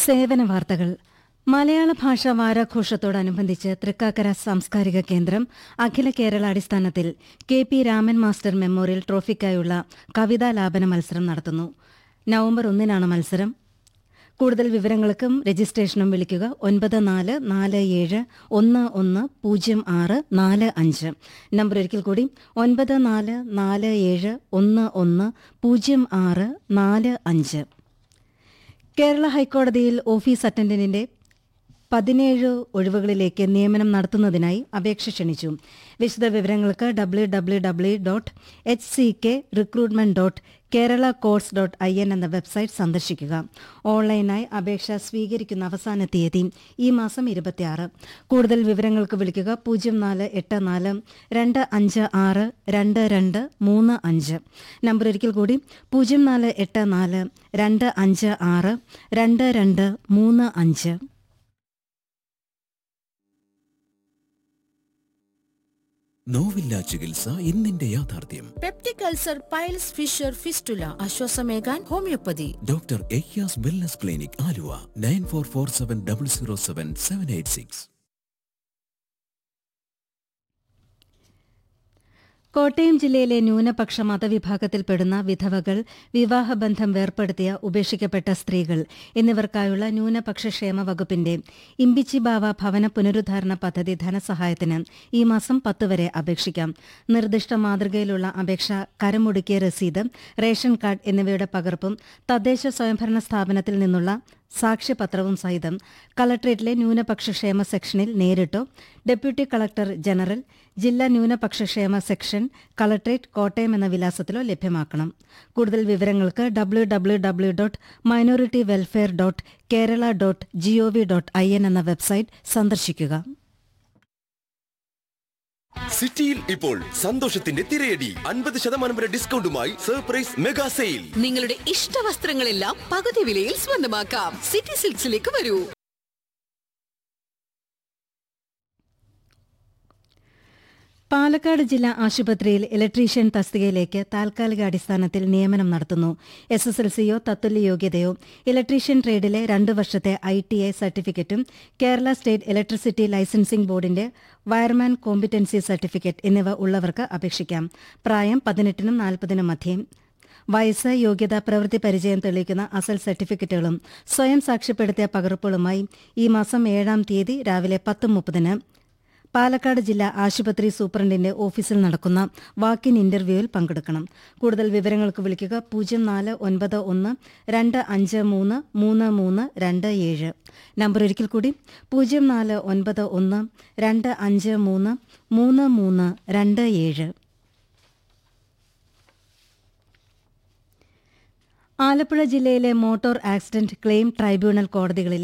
സേവന വാർത്തകൾ മലയാള ഭാഷാ വാരാഘോഷത്തോടനുബന്ധിച്ച് തൃക്കാക്കര സാംസ്കാരിക കേന്ദ്രം അഖില കേരള അടിസ്ഥാനത്തിൽ K P Raman master memorial ട്രോഫിക്കായുള്ള കവിതാ ലാപന മത്സരം നടത്തുന്നു നവംബർ ഒന്നിനാണ് മത്സരം കൂടുതൽ വിവരങ്ങൾക്കും രജിസ്ട്രേഷനും വിളിക്കുക ഒൻപത് നാല് നാല് ഏഴ് ഒന്ന് ഒന്ന് പൂജ്യം ആറ് നാല് അഞ്ച് നമ്പർ ഒരിക്കൽ കൂടി ഒൻപത് നാല് നാല് ഏഴ് ഒന്ന് ഒന്ന് പൂജ്യം ആറ് നാല് അഞ്ച് കേരള ഹൈക്കോടതിയിൽ ഓഫീസ് അറ്റൻഡന്റിന്റെ പതിനേഴ് ഒഴിവുകളിലേക്ക് നിയമനം നടത്തുന്നതിനായി അപേക്ഷ ക്ഷണിച്ചു വിശദ വിവരങ്ങൾക്ക് W W W dot H C K recruitment dot Kerala courts dot I N എന്ന വെബ്സൈറ്റ് സന്ദർശിക്കുക ഓൺലൈനായി അപേക്ഷ സ്വീകരിക്കുന്ന അവസാന തീയതി ഈ മാസം ഇരുപത്തിയാറ് കൂടുതൽ വിവരങ്ങൾക്ക് വിളിക്കുക പൂജ്യം നാല് എട്ട് നാല് രണ്ട് അഞ്ച് ആറ് രണ്ട് രണ്ട് മൂന്ന് അഞ്ച് നമ്പർ ഒരിക്കൽ കൂടി പൂജ്യം നാല് എട്ട് നാല് രണ്ട് അഞ്ച് ആറ് രണ്ട് രണ്ട് മൂന്ന് അഞ്ച് നോവില്ല ചികിത്സ ഇന്നിന്റെ യാഥാർത്ഥ്യം peptic ulcer piles fissure fistula ആശ്വാസമേകാൻ homoeopathy doctor Ayyas wellness clinic Aluva nine four four seven double zero seven seven eight six Kottayam ജില്ലയിലെ ന്യൂനപക്ഷ മതവിഭാഗത്തിൽപ്പെടുന്ന വിധവകൾ വിവാഹബന്ധം വേർപ്പെടുത്തിയ ഉപേക്ഷിക്കപ്പെട്ട സ്ത്രീകൾ എന്നിവർക്കായുള്ള ന്യൂനപക്ഷ ക്ഷേമ വകുപ്പിന്റെ ഇമ്പിച്ചിബാവ ഭവന പുനരുദ്ധാരണ പദ്ധതി ധനസഹായത്തിന് ഈ മാസം പത്ത് വരെ അപേക്ഷിക്കാം നിർദ്ദിഷ്ട മാതൃകയിലുള്ള അപേക്ഷ കരമൊടുക്കിയ രസീത് റേഷൻ കാർഡ് എന്നിവയുടെ പകർപ്പും തദ്ദേശ സ്വയംഭരണ സ്ഥാപനത്തിൽ നിന്നുള്ള സാക്ഷ്യപത്രവും സഹിതം കളക്ടറേറ്റിലെ ന്യൂനപക്ഷ ക്ഷേമ സെക്ഷനിൽ നേരിട്ടോ ഡെപ്യൂട്ടി കളക്ടർ ജനറൽ ജില്ലാ ന്യൂനപക്ഷ ക്ഷേമ സെക്ഷൻ കളക്ടറേറ്റ് കോട്ടയം എന്ന വിലാസത്തിലോ ലഭ്യമാക്കണം കൂടുതൽ വിവരങ്ങൾക്ക് W W W dot minority welfare dot Kerala dot G O V dot I N എന്ന വെബ്സൈറ്റ് സന്ദർശിക്കുക സിറ്റിയിൽ ഇപ്പോൾ സന്തോഷത്തിന്റെ തിരയടി അൻപത് ശതമാനം വരെ ഡിസ്കൗണ്ടുമായി സർപ്രൈസ് മെഗാ സെയിൽ നിങ്ങളുടെ ഇഷ്ട വസ്ത്രങ്ങളെല്ലാം പകുതി വിലയിൽ സ്വന്തമാക്കാം സിറ്റി സിൽക്സിലേക്ക് വരൂ പാലക്കാട് ജില്ലാ ആശുപത്രിയിൽ ഇലക്ട്രീഷ്യൻ തസ്തികയിലേക്ക് താൽക്കാലിക അടിസ്ഥാനത്തിൽ നിയമനം നടത്തുന്നു എസ് എസ് എൽ സിയോ തത്തുല്യ യോഗ്യതയോ ഇലക്ട്രീഷ്യൻ ട്രേഡിലെ രണ്ട് വർഷത്തെ ഐ ടി ഐ സർട്ടിഫിക്കറ്റും കേരള സ്റ്റേറ്റ് ഇലക്ട്രിസിറ്റി ലൈസൻസിംഗ് ബോർഡിന്റെ വയർമാൻ കോമ്പിറ്റൻസി സർട്ടിഫിക്കറ്റ് എന്നിവ ഉള്ളവർക്ക് അപേക്ഷിക്കാം പ്രായം പതിനെട്ടിനും നാൽപ്പതിനും മധ്യേ വയസ്സ് യോഗ്യത പ്രവൃത്തി പരിചയം തെളിയിക്കുന്ന അസൽ സർട്ടിഫിക്കറ്റുകളും സ്വയം സാക്ഷ്യപ്പെടുത്തിയ പകർപ്പുകളുമായി ഈ മാസം ഏഴാം തീയതി രാവിലെ പത്ത് മുപ്പതിന് പാലക്കാട് ജില്ലാ ആശുപത്രി സൂപ്രണ്ടിന്റെ ഓഫീസിൽ നടക്കുന്ന വാക്കിൻ ഇന്റർവ്യൂവിൽ പങ്കെടുക്കണം കൂടുതൽ വിവരങ്ങൾക്ക് വിളിക്കുക പൂജ്യം നാല് ഒൻപത് ഒന്ന് രണ്ട് അഞ്ച് മൂന്ന് മൂന്ന് മൂന്ന് രണ്ട് ഏഴ് നമ്പർ ഒരിക്കൽ കൂടി പൂജ്യം നാല് ഒൻപത് ഒന്ന് രണ്ട് അഞ്ച് മൂന്ന് മൂന്ന് മൂന്ന് രണ്ട് ഏഴ് ആലപ്പുഴ ജില്ലയിലെ മോട്ടോർ ആക്സിഡന്റ് ക്ലെയിം ട്രൈബ്യൂണൽ കോടതികളിലെ